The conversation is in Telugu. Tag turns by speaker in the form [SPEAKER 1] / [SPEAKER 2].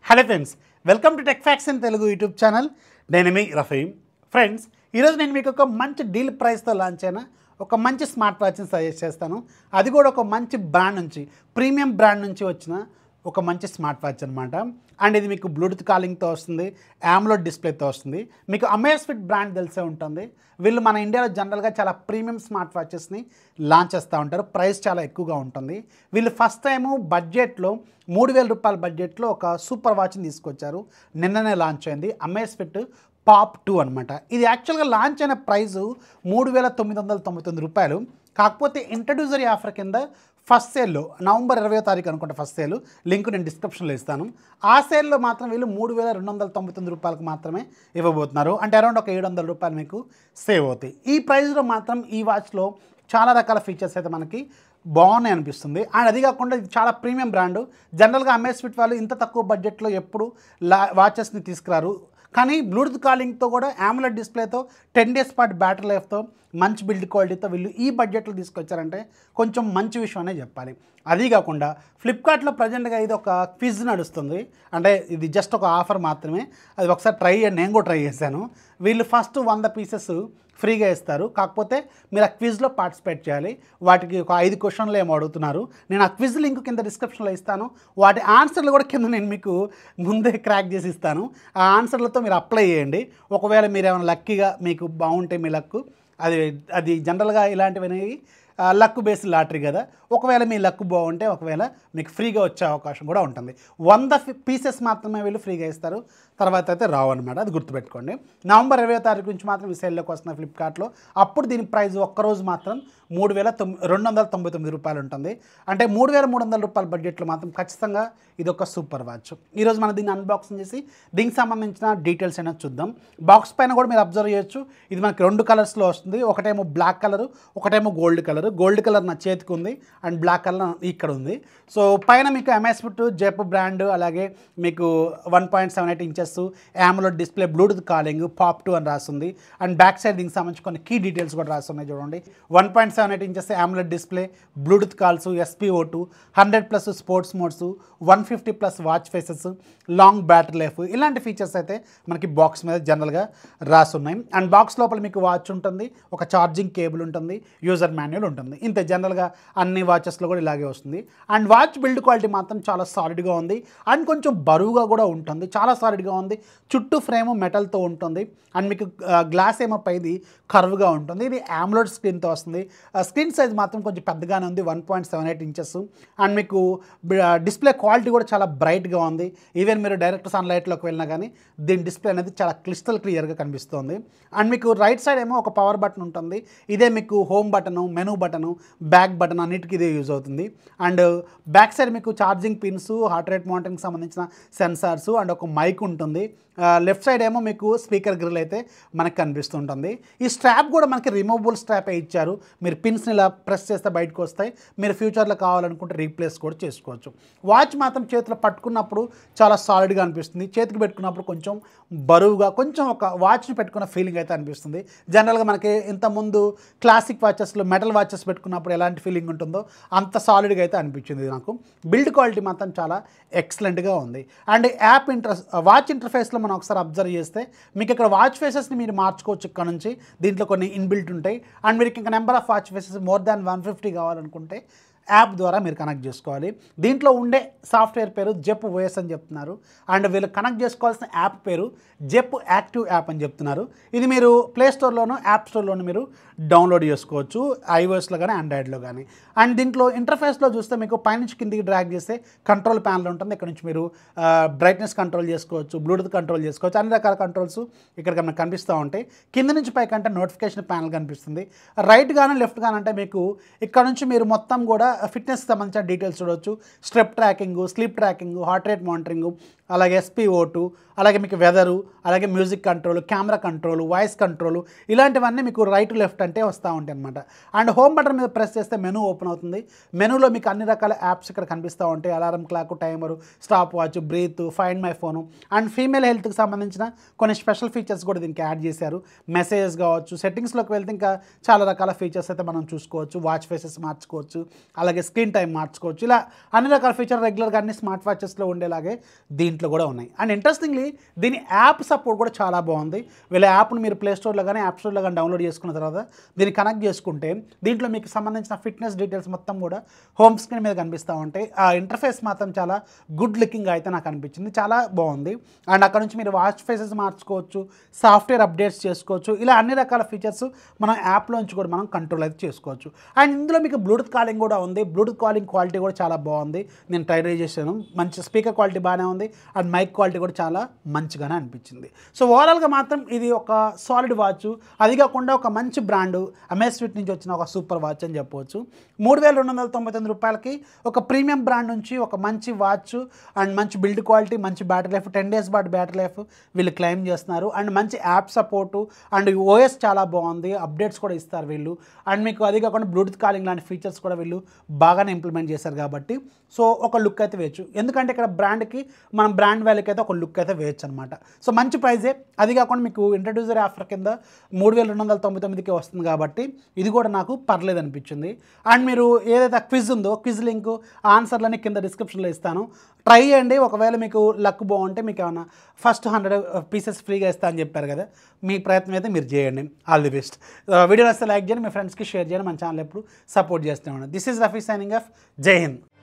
[SPEAKER 1] hello friends welcome to tech facts in Telugu YouTube channel నేను మీ రఫీమ్ ఫ్రెండ్స్ ఈరోజు నేను మీకు ఒక మంచి డీల్ ప్రైస్తో లాంచ్ అయిన ఒక మంచి స్మార్ట్ వాచ్ని సజెస్ట్ చేస్తాను అది కూడా ఒక మంచి బ్రాండ్ నుంచి ప్రీమియం బ్రాండ్ నుంచి వచ్చిన ఒక మంచి స్మార్ట్ వాచ్ అనమాట అండ్ ఇది మీకు బ్లూటూత్ కాలింగ్తో వస్తుంది యామ్లోడ్ డిస్ప్లేతో వస్తుంది మీకు అమేస్ఫిట్ బ్రాండ్ తెలిసే ఉంటుంది వీళ్ళు మన ఇండియాలో జనరల్గా చాలా ప్రీమియం స్మార్ట్ వాచెస్ని లాంచ్ చేస్తూ ఉంటారు ప్రైస్ చాలా ఎక్కువగా ఉంటుంది వీళ్ళు ఫస్ట్ టైము బడ్జెట్లో మూడు వేల రూపాయల బడ్జెట్లో ఒక సూపర్ వాచ్ని తీసుకొచ్చారు నిన్ననే లాంచ్ అయింది అమేస్ఫిట్ పాప్ టూ అనమాట ఇది యాక్చువల్గా లాంచ్ అయిన ప్రైస్ మూడు వేల తొమ్మిది వందల తొంభై తొమ్మిది రూపాయలు కాకపోతే ఇంట్రడ్యూసరీ ఆఫర్ కింద ఫస్ట్ సేల్లో నవంబర్ ఇరవై తారీఖు అనుకుంటా ఫస్ట్ సేల్ లింక్ నేను డిస్క్రిప్షన్లో ఇస్తాను ఆ సేల్లో మాత్రం వీళ్ళు మూడు వేల రెండు వందల తొంభై తొమ్మిది రూపాయలకు మాత్రమే ఇవ్వబోతున్నారు అంటే అరౌండ్ ఒక ఏడు వందల రూపాయలు మీకు సేవ్ అవుతాయి ఈ ప్రైస్లో మాత్రం ఈ వాచ్లో చాలా రకాల ఫీచర్స్ అయితే మనకి బాగున్నాయి అనిపిస్తుంది అండ్ అది కాకుండా ఇది చాలా ప్రీమియం బ్రాండ్ జనరల్గా అమేస్ఫిట్ వాళ్ళు ఇంత తక్కువ బడ్జెట్లో ఎప్పుడు లా వాచెస్ని తీసుకురారు కానీ బ్లూటూత్ కాలింగ్తో కూడా ఆమ్లెట్ డిస్ప్లేతో టెన్ డేస్ పాటు బ్యాటరీ లైఫ్తో మంచి బిల్డ్ క్వాలిటీతో వీళ్ళు ఈ బడ్జెట్లో తీసుకొచ్చారంటే కొంచెం మంచి విషయం అనే చెప్పాలి అది కాకుండా ఫ్లిప్కార్ట్లో ప్రజెంట్గా ఇది ఒక క్విజ్ నడుస్తుంది అంటే ఇది జస్ట్ ఒక ఆఫర్ మాత్రమే అది ఒకసారి ట్రై చేయండి నేను కూడా ట్రై చేశాను వీళ్ళు ఫస్ట్ వంద పీసెస్ ఫ్రీగా ఇస్తారు కాకపోతే మీరు ఆ క్విజ్లో పార్టిసిపేట్ చేయాలి వాటికి ఒక ఐదు క్వశ్చన్లు ఏమో అడుగుతున్నారు నేను ఆ క్విజ్ లింక్ కింద డిస్క్రిప్షన్లో ఇస్తాను వాటి ఆన్సర్లు కూడా కింద నేను మీకు ముందే క్రాక్ చేసి ఇస్తాను ఆ ఆన్సర్లతో మీరు అప్లై చేయండి ఒకవేళ మీరు ఏమైనా లక్కీగా మీకు బాగుంటే మీ లక్కు అది అది జనరల్గా ఇలాంటివి అనేవి లక్ బేస్డ్ లాటరీ కదా ఒకవేళ మీ లక్ బాగుంటే ఒకవేళ మీకు ఫ్రీగా వచ్చే అవకాశం కూడా ఉంటుంది వంద పీసెస్ మాత్రమే వీళ్ళు ఫ్రీగా ఇస్తారు తర్వాత అయితే రావు అనమాట అది గుర్తుపెట్టుకోండి నవంబర్ ఇరవై తారీఖు నుంచి మాత్రం ఈ సేల్లోకి వస్తున్నాయి ఫ్లిప్కార్ట్లో అప్పుడు దీని ప్రైస్ ఒక్కరోజు మాత్రం మూడు వేల తొమ్మిది రెండు వందల తొంభై తొమ్మిది రూపాయలు ఉంటుంది అంటే మూడు వేల మూడు వందల రూపాయల బడ్జెట్లో మాత్రం ఖచ్చితంగా ఇది ఒక సూపర్ వాచ్ ఈరోజు మనం దీన్ని అన్బాక్సింగ్ చేసి దీనికి సంబంధించిన డీటెయిల్స్ అయినా చూద్దాం బాక్స్ పైన కూడా మీరు అబ్జర్వ్ చేయొచ్చు ఇది మనకి రెండు కలర్స్లో వస్తుంది ఒకటేమో బ్లాక్ కలర్ ఒకటేమో గోల్డ్ కలర్ గోల్డ్ కలర్ నా చేతికి ఉంది అండ్ బ్లాక్ కలర్ ఇక్కడ ఉంది సో పైన మీకు ఎంఎస్ఫిట్ జెప్ బ్రాండ్ అలాగే మీకు one point seven eight inches AMOLED display bluetooth calling పాప్ టూ అని రాస్తుంది అండ్ బ్యాక్ సైడ్ దీనికి సంబంధించి కొన్ని కీ డీటెయిల్స్ కూడా రాస్తున్నాయి చూడండి one point seven eight inches AMOLED display bluetooth calls SPO two hundred plus sports modes one fifty plus watch faces long battery life ఇలాంటి ఫీచర్స్ అయితే మనకి బాక్స్ మీద జనరల్గా రాసున్నాయి అండ్ బాక్స్ లోపల మీకు వాచ్ ఉంటుంది ఒక ఛార్జింగ్ కేబుల్ ఉంటుంది యూజర్ మాన్యువల్ ఉంటుంది ఇంతే జనరల్గా అన్ని వాచెస్లో కూడా ఇలాగే వస్తుంది అండ్ వాచ్ బిల్డ్ క్వాలిటీ మాత్రం చాలా సాలిడ్గా ఉంది అండ్ కొంచెం బరువుగా కూడా ఉంటుంది చాలా సాలిడ్గా ఉంది చుట్టూ ఫ్రేమ్ మెటల్తో ఉంటుంది అండ్ మీకు గ్లాస్ ఏమో పైది కర్వ్గా ఉంటుంది ఇది ఆమ్లోడ్ స్క్రీన్తో వస్తుంది స్క్రీన్ సైజ్ మాత్రం కొంచెం పెద్దగానే ఉంది one point seven eight inches and మీకు డిస్ప్లే క్వాలిటీ కూడా చాలా బ్రైట్గా ఉంది ఈవెన్ మీరు డైరెక్ట్ సన్లైట్లోకి వెళ్ళినా కానీ దీని డిస్ప్లే అనేది చాలా క్లిస్టల్ క్లియర్గా కనిపిస్తుంది అండ్ మీకు రైట్ సైడ్ ఏమో ఒక పవర్ బటన్ ఉంటుంది ఇదే మీకు home button menu button back button అన్నిటికీ ఇదే యూజ్ అవుతుంది అండ్ బ్యాక్ సైడ్ మీకు charging pins heart rate monitoring సంబంధించిన సెన్సార్స్ అండ్ ఒక మైక్ ఉంటుంది లెఫ్ట్ సైడ్ ఏమో మీకు స్పీకర్ గ్రిల్ అయితే మనకు కనిపిస్తుంటుంది ఈ స్ట్రాప్ కూడా మనకి రిమూవబుల్ స్ట్రాప్ ఇచ్చారు మీరు పిన్స్ని ఇలా ప్రెస్ చేస్తే బయటకు వస్తాయి మీరు ఫ్యూచర్లో కావాలనుకుంటే రీప్లేస్ కూడా చేసుకోవచ్చు వాచ్ మాత్రం చేతిలో పట్టుకున్నప్పుడు చాలా సాలిడ్గా అనిపిస్తుంది చేతికి పెట్టుకున్నప్పుడు కొంచెం బరువుగా కొంచెం ఒక వాచ్ని పెట్టుకున్న ఫీలింగ్ అయితే అనిపిస్తుంది జనరల్గా మనకి ఇంతకుముందు క్లాసిక్ వాచెస్లో మెటల్ వాచెస్ పెట్టుకున్నప్పుడు ఎలాంటి ఫీలింగ్ ఉంటుందో అంత సాలిడ్గా అయితే అనిపించింది నాకు బిల్డ్ క్వాలిటీ మాత్రం చాలా ఎక్సలెంట్గా ఉంది అండ్ యాప్ ఇంటర్ వాచ్ ఇంటర్ఫేస్లో మనం ఒకసారి అబ్జర్వ్ చేస్తే మీకు ఇక్కడ వాచ్ ఫేసెస్ని మీరు మార్చుకోవచ్చు ఇక్కడ నుంచి దీంట్లో కొన్ని ఇన్బిల్ట్ ఉంటాయి అండ్ మీకు ఇంకా number of watch faces more than one fifty కావాలనుకుంటే యాప్ ద్వారా మీరు కనెక్ట్ చేసుకోవాలి దీంట్లో ఉండే సాఫ్ట్వేర్ పేరు జెప్ ఓఎస్ అని చెప్తున్నారు అండ్ వీళ్ళు కనెక్ట్ చేసుకోవాల్సిన యాప్ పేరు జెప్ యాక్టివ్ యాప్ అని చెప్తున్నారు ఇది మీరు ప్లే స్టోర్లోను యాప్ స్టోర్లోను మీరు డౌన్లోడ్ చేసుకోవచ్చు ఐఓఎస్లో కానీ ఆండ్రాయిడ్లో కానీ అండ్ దీంట్లో ఇంటర్ఫేస్లో చూస్తే మీకు పైనుంచి కిందికి డ్రాగ్ చేస్తే కంట్రోల్ ప్యానల్ ఉంటుంది ఇక్కడ నుంచి మీరు బ్రైట్నెస్ కంట్రోల్ చేసుకోవచ్చు బ్లూటూత్ కంట్రోల్ చేసుకోవచ్చు అన్ని రకాల కంట్రోల్స్ ఇక్కడ మనకు కనిపిస్తూ ఉంటాయి కింద నుంచి పైకంటే నోటిఫికేషన్ ప్యానల్ కనిపిస్తుంది రైట్ కానీ లెఫ్ట్ కానీ అంటే మీకు ఇక్కడ నుంచి మీరు మొత్తం కూడా ఫిట్నెస్ సంబంధించిన డీటెయిల్స్ చూడవచ్చు step tracking sleep tracking heart rate monitoring అలాగే ఎస్పీఓ టూ అలాగే మీకు వెదరు అలాగే music control camera control voice control ఇలాంటివన్నీ మీకు రైట్ లెఫ్ట్ అంటే వస్తూ ఉంటాయి అనమాట అండ్ హోమ్ బటన్ మీద ప్రెస్ చేస్తే మెనూ ఓపెన్ అవుతుంది మెనూలో మీకు అన్ని రకాల యాప్స్ ఇక్కడ కనిపిస్తూ ఉంటాయి alarm clock timer stopwatch breath find my phone and female హెల్త్కి సంబంధించిన కొన్ని స్పెషల్ ఫీచర్స్ కూడా దీనికి యాడ్ చేశారు మెసేజెస్ కావచ్చు సెట్టింగ్స్లోకి వెళ్తే ఇంకా చాలా రకాల ఫీచర్స్ అయితే మనం చూసుకోవచ్చు వాచ్ ఫేసెస్ మార్చుకోవచ్చు అలాగే స్క్రీన్ టైం మార్చుకోవచ్చు ఇలా అన్ని రకాల ఫీచర్ రెగ్యులర్గా అన్ని స్మార్ట్ వాచెస్లో ఉండేలాగే దీంట్లో దీంట్లో కూడా ఉన్నాయి అండ్ ఇంట్రెస్టింగ్లీ దీని యాప్ సపోర్ట్ కూడా చాలా బాగుంది వీళ్ళ యాప్ను మీరు ప్లే స్టోర్లో కానీ యాప్ స్టోర్లో కానీ డౌన్లోడ్ చేసుకున్న తర్వాత దీన్ని కనెక్ట్ చేసుకుంటే దీంట్లో మీకు సంబంధించిన ఫిట్నెస్ డీటెయిల్స్ మొత్తం కూడా హోమ్ స్క్రీన్ మీద కనిపిస్తూ ఉంటాయి ఆ ఇంటర్ఫేస్ మాత్రం చాలా గుడ్ లుకింగ్ అయితే నాకు అనిపించింది చాలా బాగుంది అండ్ అక్కడ నుంచి మీరు వాచ్ ఫేసెస్ మార్చుకోవచ్చు సాఫ్ట్వేర్ అప్డేట్స్ చేసుకోవచ్చు ఇలా అన్ని రకాల ఫీచర్స్ మనం యాప్లోంచి కూడా మనం కంట్రోల్ అయితే చేసుకోవచ్చు అండ్ ఇందులో మీకు బ్లూటూత్ కాలింగ్ కూడా ఉంది బ్లూటూత్ కాలింగ్ క్వాలిటీ కూడా చాలా బాగుంది నేను ట్రై చేశాను మంచి స్పీకర్ క్వాలిటీ బాగానే ఉంది అండ్ మైక్ క్వాలిటీ కూడా చాలా మంచిగానే అనిపించింది సో ఓవరాల్గా మాత్రం ఇది ఒక సాలిడ్ వాచ్ అది కాకుండా ఒక మంచి బ్రాండ్ అమెస్విట్ నుంచి వచ్చిన ఒక సూపర్ వాచ్ అని చెప్పవచ్చు మూడు వేల రెండు వందల తొంభై తొమ్మిది రూపాయలకి ఒక ప్రీమియం బ్రాండ్ నుంచి ఒక మంచి వాచ్ అండ్ మంచి బిల్డ్ క్వాలిటీ మంచి బ్యాటరీ లైఫ్ టెన్ డేస్ బాట్ బ్యాటరీ లైఫ్ వీళ్ళు క్లెయిమ్ చేస్తున్నారు అండ్ మంచి యాప్ సపోర్టు అండ్ ఓఎస్ చాలా బాగుంది అప్డేట్స్ కూడా ఇస్తారు వీళ్ళు అండ్ మీకు అది కాకుండా బ్లూటూత్ కాలింగ్ లాంటి ఫీచర్స్ కూడా వీళ్ళు బాగానే ఇంప్లిమెంట్ చేశారు కాబట్టి సో ఒక లుక్ అయితే వేయచ్చు ఎందుకంటే ఇక్కడ బ్రాండ్కి మనం బ్రాండ్ వాల్యూకి అయితే ఒక లుక్ అయితే వేయచ్చు అనమాట సో మంచి ప్రైజే అది కాకుండా మీకు ఇంట్రడ్యూసర్ ఆఫర్ కింద మూడు వేల రెండు వందల తొంభై తొమ్మిదికి వస్తుంది కాబట్టి ఇది కూడా నాకు పర్లేదు అనిపించింది అండ్ మీరు ఏదైతే క్విజ్ ఉందో క్విజ్ లింక్ ఆన్సర్లని కింద డిస్క్రిప్షన్లో ఇస్తాను ట్రై చేయండి ఒకవేళ మీకు లక్ బాగుంటే మీకు ఏమైనా ఫస్ట్ హండ్రెడ్ పీసెస్ ఫ్రీగా ఇస్తా అని చెప్పారు కదా మీ ప్రయత్నం అయితే మీరు చేయండి ఆల్ ది బెస్ట్ వీడియో వస్తే లైక్ చేయండి మీ ఫ్రెండ్స్కి షేర్ చేయండి మన ఛానల్ ఎప్పుడు సపోర్ట్ చేస్తూ this is Rafi signing off Jai Hind